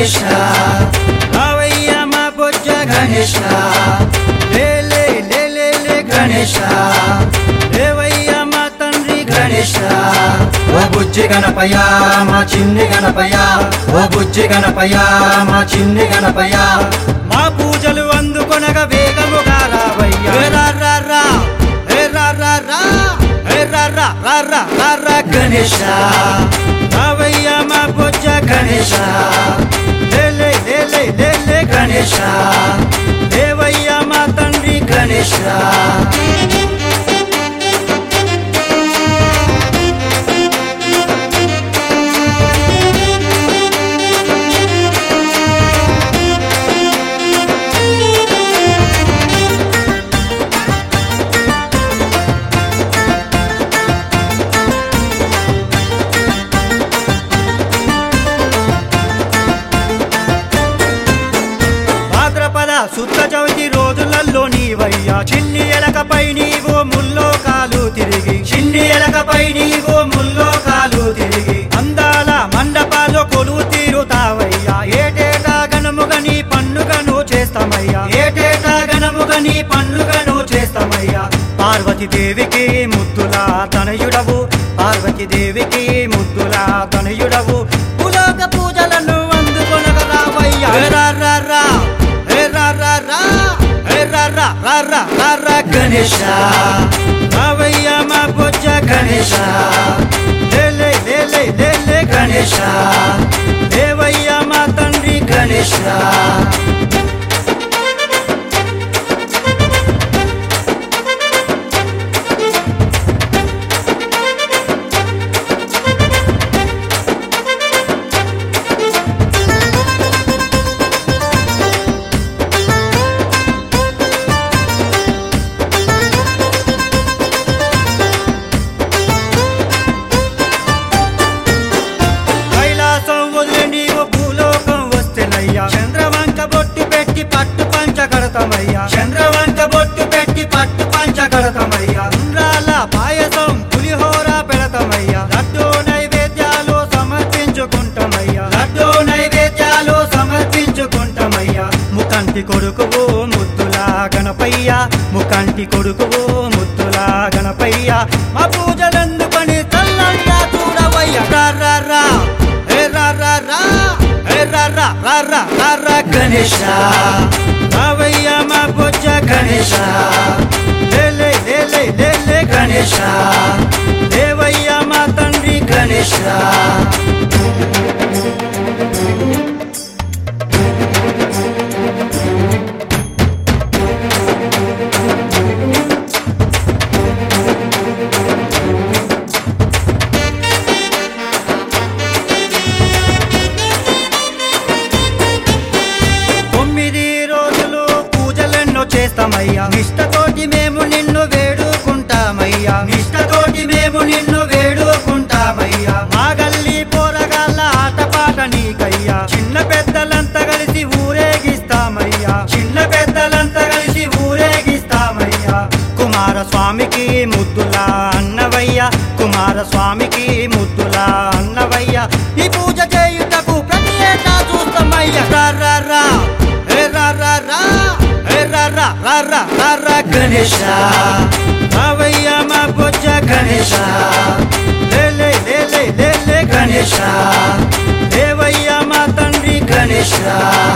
గణేశ రావయ్య మా బొజ్జ గణేశ లేలే లేలే లే గణేశ దేవయ్య మా తండ్రి గణేశ ఓ బుజ్జి గణపయ్య మా చిన్ని గణపయ్య ఓ బుజ్జి గణపయ్య మా చిన్ని గణపయ్య మా పూజలు అందుకొనగా వేగముగా రావయ్య ఏ రా రా రా ఏ రా రా రా ఏ రా రా రా రా రా రా గణేశ రావయ్య మా బొజ్జ గణేశ లేలే లేలే లేలే గణేశ దేవయ్య మా తండ్రి గణేశ భాద్రపద శుద్ధ చవితి రోజులలో నీవయ్యా చిన్ని ఎలకపై నీవు ముల్లోకాలు తిరిగి చిన్ని ఎలకపై నీవు ముల్లోకాలు తిరిగి అందాల మండపాలు కొలువు తీరుతావయ్యా ఏటేటా గణముగా నీ పండుగను చేస్తామయ్యా ఏటేటా గణముగా నీ పండుగను చేస్తామయ్యా పార్వతి దేవికి ముద్దులా తనయుడవు పార్వతి దేవికి ముద్దులా తనయుడవు పులోక పూజలను అందుకొనగ రావయ్యా ఏ రా రా రా ఏ రా రా రా ఏ రా రా రా రా రా రా గణేశ రావయ్య మా బొజ్జ గణేశ లేలే లేలే లేలే గణేశ దేవయ్య మా తండ్రి గణేశ కైలాసం వదిలి నీవు భూలోకం వస్తేనయ్యా చంద్రవంక బొట్టు పెట్టి పట్టు పంచ కడతామయ్యా చంద్రవంక బొట్టు పెట్టి పట్టు పంచ కడతామయ్యా ఉండ్రాల పాయసం పులిహోర పెడతామయ్యా లడ్డూ నైవేద్యాలు సమర్పించుకుంటామయ్యా లడ్డూ నైవేద్యాలు సమర్పించుకుంటామయ్యా ముకంటి కొడుకువు ముద్దులా గణపయ్య ముకంటి కొడుకువు ముద్దులా గణపయ్య మా పూజలందుకొని తల్లంగా చూడవయ్య రా రా రా ఏ రా రా రా ఏ రా రా రా రా రా రా గణేశ రావయ్య మా బొజ్జ గణేశ లేలే లేలే లేలే గణేశ దేవయ్య మా తండ్రి గణేశ తొమ్మిది రోజులు పూజలెన్నో చేస్తామయ్యా నిష్టతోటి మేము నిన్ను వేడుకుంటామయ్యా నిష్టతోటి మేము నిన్ను వేడుకుంటామయ్యా మా గల్లి పోరగాళ్ళ ఆటపాట నీకయ్యా చిన్న పెద్దలంతా కలిసి ఊరేగిస్తామయ్యా చిన్న పెద్దలంతా కలిసి ఊరేగిస్తామయ్యా కుమారస్వామికి ముద్దులా అన్నవయ్య కుమారస్వామికి ముద్దులా అన్నవయ్య ఈ పూజ చేయుటకు ప్రతి ఏటా చూస్తామయ్య రా రా రా ఏ రా రా రా ఏ రా రా రా రా రా రా గణేశ రావయ్య మా బొజ్జ గణేశ లేలే లేలే లేలే గణేశ దేవయ్య మా తండ్రి గణేశ